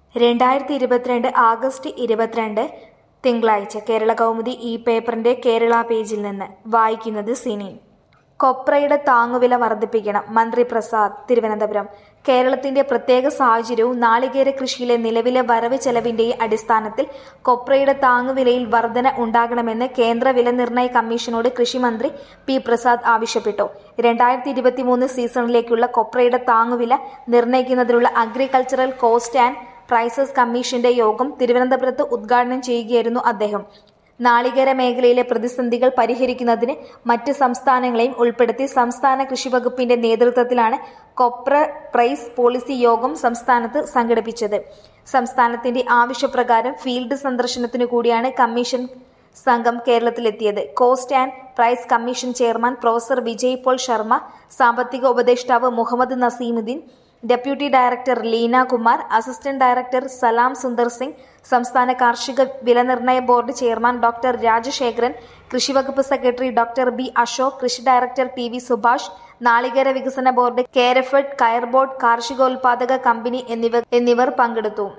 രണ്ടായിരത്തി ഇരുപത്തിരണ്ട് ആഗസ്റ്റ് ഇരുപത്തിരണ്ട് തിങ്കളാഴ്ച കേരള കൗമുദി ഈ പേപ്പറിന്റെ കേരള പേജിൽ നിന്ന് വായിക്കുന്നത് സിനി കൊപ്രയുടെ താങ്ങുവില വർദ്ധിപ്പിക്കണം മന്ത്രി പ്രസാദ് തിരുവനന്തപുരം കേരളത്തിന്റെ പ്രത്യേക സാഹചര്യവും നാളികേര കൃഷിയിലെ നിലവിലെ വരവ് ചെലവിന്റെ അടിസ്ഥാനത്തിൽ കൊപ്രയുടെ താങ്ങുവിലയിൽ വർധന ഉണ്ടാകണമെന്ന് കേന്ദ്ര വില നിർണ്ണയ കമ്മീഷനോട് കൃഷിമന്ത്രി പി പ്രസാദ് ആവശ്യപ്പെട്ടു രണ്ടായിരത്തി ഇരുപത്തിമൂന്ന് സീസണിലേക്കുള്ള കൊപ്രയുടെ താങ്ങുവില നിർണ്ണയിക്കുന്നതിനുള്ള അഗ്രികൾച്ചറൽ കോസ്റ്റ് ആൻഡ് പ്രൈസസ് കമ്മീഷന്റെ യോഗം തിരുവനന്തപുരത്ത് ഉദ്ഘാടനം ചെയ്യുകയായിരുന്നു അദ്ദേഹം നാളികേര മേഖലയിലെ പ്രതിസന്ധികൾ പരിഹരിക്കുന്നതിന് മറ്റ് സംസ്ഥാനങ്ങളെയും ഉൾപ്പെടുത്തി സംസ്ഥാന കൃഷി വകുപ്പിന്റെ നേതൃത്വത്തിലാണ് കൊപ്ര പ്രൈസ് പോളിസി യോഗം സംസ്ഥാനത്ത് സംഘടിപ്പിച്ചത് സംസ്ഥാനത്തിന്റെ ആവശ്യപ്രകാരം ഫീൽഡ് സന്ദർശനത്തിനു കൂടിയാണ് കമ്മീഷൻ സംഘം കേരളത്തിലെത്തിയത് cost and price commission chairman professor Vijay Paul Sharma സാമ്പത്തിക ഉപദേഷ്ടാവ് Muhammad Naseemuddin deputy director Leena Kumar assistant director Salam Sundar Singh സംസ്ഥാന കാർഷിക വിലനിർണ്ണയ ബോർഡ് ചെയർമാൻ ഡോക്ടർ രാജശേഖരൻ കൃഷിവകുപ്പ് സെക്രട്ടറി ഡോക്ടർ ബി അശോക് കൃഷി ഡയറക്ടർ ടി വി സുഭാഷ് നാളികേര വികസന ബോർഡ് കേരഫെഡ് കയർ ബോർഡ് കാർഷികോൽപാദക കമ്പനി എന്നിവർ എന്നിവർ പങ്കെടുത്തു